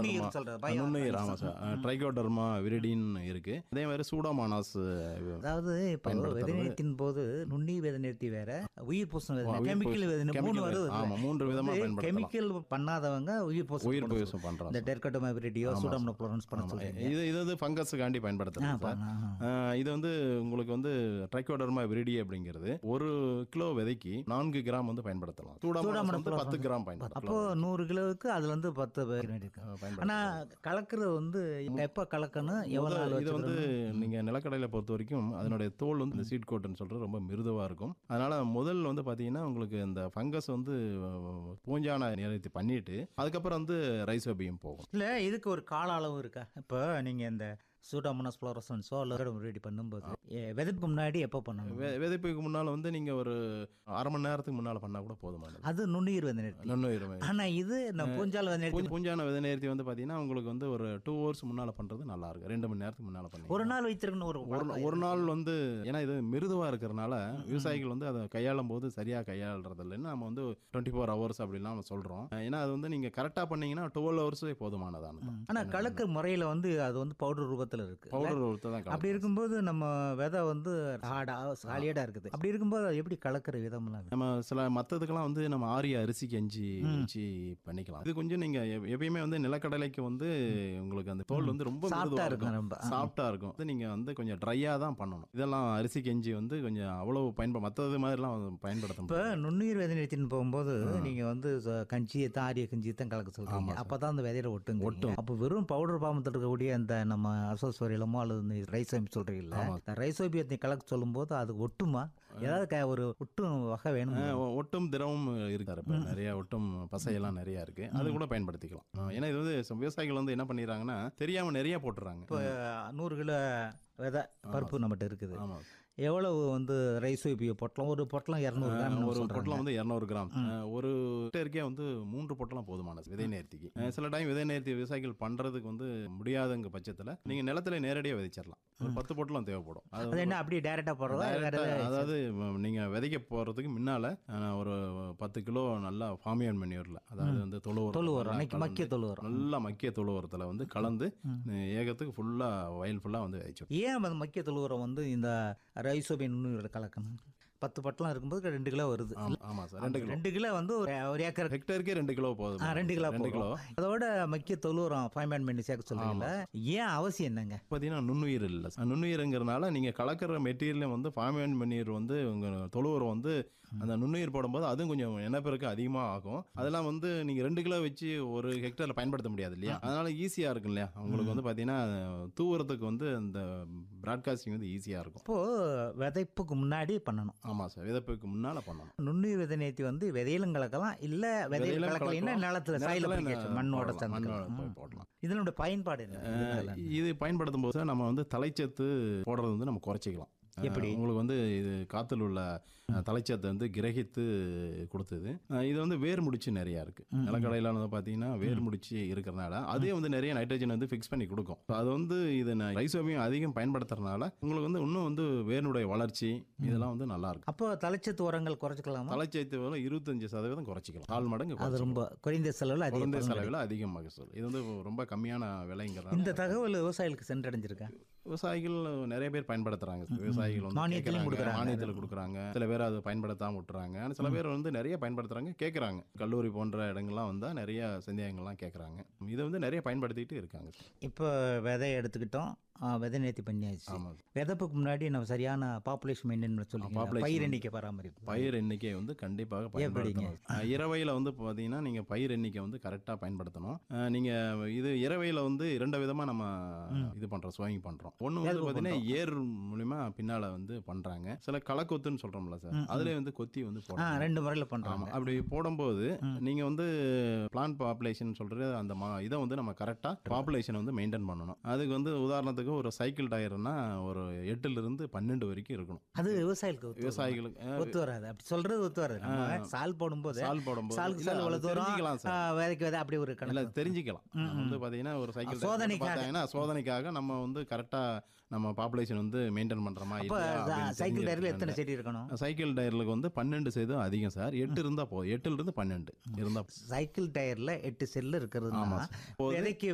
நுண்ணுயிர் சொல்றது, bio நுண்ணுயிர் ஆமாம் சார் ட்ரைகோடர்மா விரிடின்னு இருக்கு அதே மாதிரி சூடோமானாஸ் அதாவது இப்போ பயன்படுத்துறது. விதைநீர்த்தின் போது நுண்ணி விதைநீர்த்தி வேற உயிர் பூசண விதை உயிர் கெமிக்கல் பூச- விதை மூணு chemical வருது விதை. ஆமா, மூன்று விதமா பயன்படுத்தலாம். கெமிக்கல் பண்ணாதவங்க உயிர் பூச உயிர் பூசம் பண்றோம் இந்த டெர்கட்டோமேபிரிட்டியோ சூடாமோனோஃபுளோரன்ஸ் பண்ண சொல்றீங்க இது இது வந்து ஃபங்கஸுக்காண்டி பயன்படுத்துறோம் சார் ஆஹ் இது வந்து உங்களுக்கு வந்து ட்ரைகோடர்மா விரிடி அப்படிங்கிறது ஒரு கிலோ விதைக்கு நான்கு கிராம் வந்து பயன்படுத்தலாம் சூடாமோனாஸ் வந்து பத்து கிராம் பயன்படுத்தலாம் அப்போ நூறு கிலோவுக்கு அதுல இருந்து பத்து பேர் இருக்கு ஆனா கலக்கிறது வந்து எப்ப கலக்கணும் எவ்வளவு நாள் இது வந்து வச்சுக்கணும் நீங்க நிலக்கடலையை பொறுத்த வரைக்கும் அதனுடைய தோல் வந்து இந்த சீட் கோட்டுன்னு சொல்றது ரொம்ப மிருதுவா இருக்கும் அதனால முதல் வந்து பாத்தீங்கன்னா உங்களுக்கு இந்த ஃபங்கஸ் வந்து அஹ், பூஞ்சான நிலையத்தை பண்ணிட்டு அதுக்கப்புறம் வந்து ரைசோபியம் போகும் இல்ல இதுக்கு ஒரு கால அளவு இருக்கா இப்போ நீங்க இந்த சூடாமோனஸ் ஃப்ளோரசன்ஸோ அல்ல ரெடி பண்ணும்போது ஏ, விதைப்புக்கு முன்னாடி எப்போ பண்ணணும் வெ- விதைப்புக்கு முன்னால வந்து நீங்க ஒரு அரை மணி நேரத்துக்கு முன்னால பண்ணா கூட போதுமானது அது நுண்ணுயிர் விதைநீர்த்தி நுண்ணுயிர் ஆனா இது நம்ம பூஞ்சால் விதைநீர்த்தி பூஞ்ச- பூஞ்சான விதை நேர்த்தி வந்து பாத்தீங்கன்னா உங்களுக்கு வந்து ஒரு டூ ஹவர்ஸ் முன்னால பண்றது நல்லா இருக்கும் ரெண்டு மணி நேரத்துக்கு முன்னால பண்ணி ஒரு நாள் வைத்திருக்கணும் ஒரு ஒரு ஒரு நாள் வந்து ஏன்னா இது மிருதுவா இருக்கிறனால விவசாயிகள் வந்து அதை கையாளும் போது சரியா கையாளுறது இல்லைன்னு நம்ம வந்து டுவெண்ட்டி ஃபோர் ஹவர்ஸ் அப்படிலாம் நம்ம சொல்றோம் ஏன்னா அது வந்து நீங்க கரெக்டா பண்ணீங்கன்னா டுவெல் ஹவர்ஸே போதுமானதான ஆனா கலக்க முறையில வந்து அது வந்து பவுடர் ரூபத்துல இருக்கு பவுடர் ஒருத்தர் தான் அப்படி இருக்கும்போது நம்ம விதை வந்து ஹார்டா சாலியடா இருக்குது அப்படி இருக்கும்போது அது எப்படி கலக்கிற விதம்லாம் நம்ம சில மற்றதுக்கெல்லாம் வந்து நம்ம ஆரிய அரிசி கஞ்சி வச்சு பண்ணிக்கலாம் இது கொஞ்சம் நீங்க எப்- எப்பயுமே வந்து நிலக்கடலைக்கு வந்து உங்களுக்கு அந்த தோல் வந்து ரொம்ப சாஃப்டா மிருதுவா இருக்கும் ரொம்ப சாஃப்டா இருக்கும் அது நீங்க வந்து கொஞ்சம் ட்ரையா தான் பண்ணணும் இதெல்லாம் அரிசி கஞ்சி வந்து கொஞ்சம் அவ்வளவு பயன்பட மற்றது மாதிரிலாம் பயன்படுத்த இப்போ முடியாது நுண்ணுயிர் விதை நிறுத்தின்னு போகும்போது நீங்க வந்து ச- கஞ்சியை தான் ஆரிய கஞ்சியை தான் கலக்க சொல்றீங்க அப்பதான் அந்த விதையில ஒட்டுங்க ஒட்டும் அப்போ வெறும் பவுடர் பாமத்தில் இருக்கக்கூடிய அந்த நம்ம அசோஸ்வரியலமோ அல்லது இந்த ரைசோபி சொல்றீங்கல்ல இந்த ரைசோபியத்தை கலக்க சொல்லும்போது அது ஒட்டுமா ஏதாவது க- ஒரு ஒட்டும் வகை வேணும் ஆஹ் ஒ- ஒட்டும் திரவம் இருக்காரு இப்போ நிறைய ஒட்டும் பசையெல்லாம் நிறைய இருக்கு அது கூட பயன்படுத்திக்கலாம் ஆஹ் ஏன்னா இது வந்து ச- விவசாயிகள் வந்து என்ன பண்ணிடுறாங்கன்னா தெரியாம நிறைய போட்டுறாங்க இப்போ நூறு கிலோ விதை பருப்பு நம்மகிட்ட இருக்குது ஆமா எவ்வளவு வந்து ரைசோபிய பொட்டலம் ஒரு பொட்டலம் இரநூறு கிராம் ஒரு பொட்டலம் வந்து இரநூறு கிராம் ஆஹ் ஒரு ஹெக்டேருக்கே வந்து மூன்று பொட்டலம் போதுமானது விதை நேர்த்திக்கு ஆஹ் சில டைம் விதை நேர்த்தி விவசாயிகள் பண்றதுக்கு வந்து முடியாதங்க பட்சத்துல நீங்க நிலத்துல நேரடியாக விதைச்சிடலாம் ஒரு பத்து பொட்டலம் தேவைப்படும் அது அது என்ன அப்படியே டைரக்டா போடுறதா வேற direct ஆ, ஏதாவது அதாவது ம், நீங்க விதைக்க போறதுக்கு முன்னால ஆஹ், ஒரு பத்து கிலோ நல்லா ஃபார்மியன் மணியூர்ல அதாவது வந்து தொழு உரம் தொழு நல்லா வரும் அன்னைக்கு கலந்து, மக்கிய தொழு வரும் நல்லா மக்கிய தொழு உரத்துல வந்து கலந்து ஏகத்துக்கு ஃபுல்லா வயல் ஃபுல்லா வந்து வச்சு ஏன் அந்த மக்கிய தொழு உரம் வந்து இந்த ரைசோபிய நுண்ணுயிரோட கலக்கணும் பத்து பட்டலம் இருக்கும்போது ரெண்டு கிலோ வருது ஆமா சார் ரெண்டு கிலோ ரெண்டு கிலோ வந்து ஒரு ஒரு ஏக்கர் ஹெக்டேருக்கே ரெண்டு கிலோ போதும் ஆ, ரெண்டு கிலோ ரெண்டு கிலோ போகும். அதோட மக்கிய தொழு உரம் ஃபைவ்மேன் பண்ணி சேர்க்க சொல்றீங்கல்ல ஏன் அவசியம் என்னங்க பார்த்தீங்கன்னா நுண்ணுயிர் இல்லை நுண்ணுயிர்ங்கிறனால நீங்கள் கலக்கிற மெட்டீரியல் வந்து ஃபார்மேன் மண்ணீர் வந்து உங்கள் தொழு உரம் வந்து அந்த நுண்ணுயிர் போடும்போது அதுவும் கொஞ்சம் இனப்பெருக்கம் அதிகமாக ஆகும் அதெல்லாம் வந்து நீங்கள் ரெண்டு கிலோ வச்சு ஒரு ஹெக்டரில் பயன்படுத்த முடியாது இல்லையா அதனால ஈஸியாக இருக்கும் இல்லையா உங்களுக்கு வந்து பார்த்தீங்கன்னா தூவுறதுக்கு வந்து அந்த ப்ராட்காஸ்டிங் வந்து ஈஸியாக இருக்கும் இப்போ விதைப்புக்கு முன்னாடி பண்ணணும் ஆமாம் சார் விதப்புக்கு முன்னால் பண்ணணும் நுண்ணுயிர் விதை நேர்த்தி வந்து விதையிலும் கலக்கலாம் இல்ல விதையில விதையிலும் கலக்கலைன்னா கலக்கலாம். நிலத்துல சாயில் நிலத்துல அப்ளிகேஷன் மண்ணோட போடலாம். மண்ணோட சேர்ந்து போய் போடலாம் இதனுடைய பயன்பாடு என்ன இது பயன்படுத்தும் போது நம்ம வந்து தலைச்சத்து போடுறது வந்து நம்ம குறைச்சிக்கலாம் எப்படி? அஹ் உங்களுக்கு வந்து இது காத்தில் உள்ள அஹ், தலைச்சத்தை வந்து கிரகித்து கொடுத்தது அஹ், இது வந்து வேர் முடிச்சு நிறையா இருக்கு நிலக்கடையில வந்து பார்த்தீங்கன்னா வேர் முடிச்சு இருக்கிறனால அதே வந்து நிறைய நைட்ரஜன் வந்து ஃபிக்ஸ் பண்ணி கொடுக்கும் So அது வந்து இது ரைசோபியம் அதிகம் பயன்படுத்துறதுனால உங்களுக்கு வந்து இன்னும் வந்து வேருடைய வளர்ச்சி இதெல்லாம் வந்து நல்லா இருக்கும் அப்போ தலைச்சத்து உரங்கள் குறைச்சிக்கலாமா தலைச்சத்து வந்து இருபத்தஞ்சு சதவீதம் குறைச்சிக்கலாம் கால் மடங்கு அது குறைச்சிக்கலாம். ரொம்ப குறைந்த செலவில் அதிக குறைந்த பலன் செலவில் அதிக மகசூல் இது வந்து ரொம்ப கம்மியான விலைங்கிறனால இந்த தகவல் விவசாயிகளுக்கு சென்றடைஞ்சிருக்கா விவசாயிகள் நிறைய பேர் பயன்படுத்துறாங்க விவசாயிகள் வந்து மானியத்திலும் கேக்குறாங்க, கொடுக்குறாங்க. மானியத்தில் கொடுக்குறாங்க சில பேர் அதை பயன்படுத்தாம விட்டுறாங்க ஆனா சில பேர் வந்து நிறைய பயன்படுத்துறாங்க கேட்குறாங்க கல்லூரி போன்ற இடங்கள்லாம் வந்தா நிறைய சந்தேகங்கள்லாம் கேட்குறாங்க இதை வந்து நிறைய பயன்படுத்திட்டு இருக்காங்க இப்போ விதை எடுத்துக்கிட்டோம் ஆ, விதை நேர்த்தி பண்ணியாச்சு ஆமா. விதைப்புக்கு முன்னாடி நம்ம சரியான பாப்புலேஷன் மெயின்டைன் சொல்லி population பயிர் எண்ணிக்கை பராமரிப்பு பயிர் எண்ணிக்கை வந்து கண்டிப்பாக பயன்படுத்தணும் அஹ் இரவையில வந்து பார்த்தீங்கன்னா நீங்க பயிர் எண்ணிக்கை வந்து கரெக்டாக பயன்படுத்தணும் அஹ் நீங்க இது இரவையில வந்து இரண்டு விதமா நம்ம இது பண்றோம் சோயிங் பண்றோம் ஒண்ணு வந்து பார்த்தீங்கன்னா ஏர் மூலியமா பின்னால வந்து பண்றாங்க சில களக்கொத்துன்னு சொல்றோம்ல சார் அதுல வந்து கொத்தி வந்து ஆ போடுறாங்க ரெண்டு முறையில் பண்ணுறாங்க ஆமா அப்படி போடும்போது நீங்க வந்து பிளான் பாப்புலேஷன் சொல்றது அந்த மா- இதை வந்து நம்ம கரெக்டா பாப்புலேஷன் வந்து மெயின்டைன் பண்ணணும் அதுக்கு வந்து உதாரணத்துக்கு ஒரு சைக்கிள் டயர்னா ஒரு எட்டுல இருந்து பன்னெண்டு வரைக்கும் இருக்கணும் அது விவசாயிகளுக்கு ஒத்து வரும். விவசாயிகளுக்கு அஹ், ஒத்து வராது அப்படி சொல்றது ஒத்து வராது நம்ம சால் போடும்போது சால் போடும்போது சாலுக்கு இல்ல, சால் அது இவ்வளவு தூரம் தெரிஞ்சுக்கலாம் சார். ஆ, விதைக்கு விதை அப்படி ஒரு இல்ல கணக்கு தெரிஞ்சுக்கலாம் வந்து பாத்தீங்கன்னா ஒரு சைக்கிள் சோதனைக்காக. பார்த்தீங்கன்னா சோதனைக்காக நம்ம வந்து கரெக்டா நம்ம பாப்புலேஷன் வந்து மெயின்டைன் பண்றோமா இப்போ இல்லையா அப்படின்னு சைக்கிள் டயரில் எத்தனை தெரிஞ்சுக்கிறதுக்கு. செடி இருக்கணும் சைக்கிள் டயர்களுக்கு வந்து பன்னெண்டு சதவீதம் அதிகம் சார் எட்டு இருந்தா போதும் எட்டுல இருந்து பன்னெண்டு இருந்தா சைக்கிள் டயர்ல எட்டு செல்லு இருக்கிறதுனா ஆமா. விதைக்கு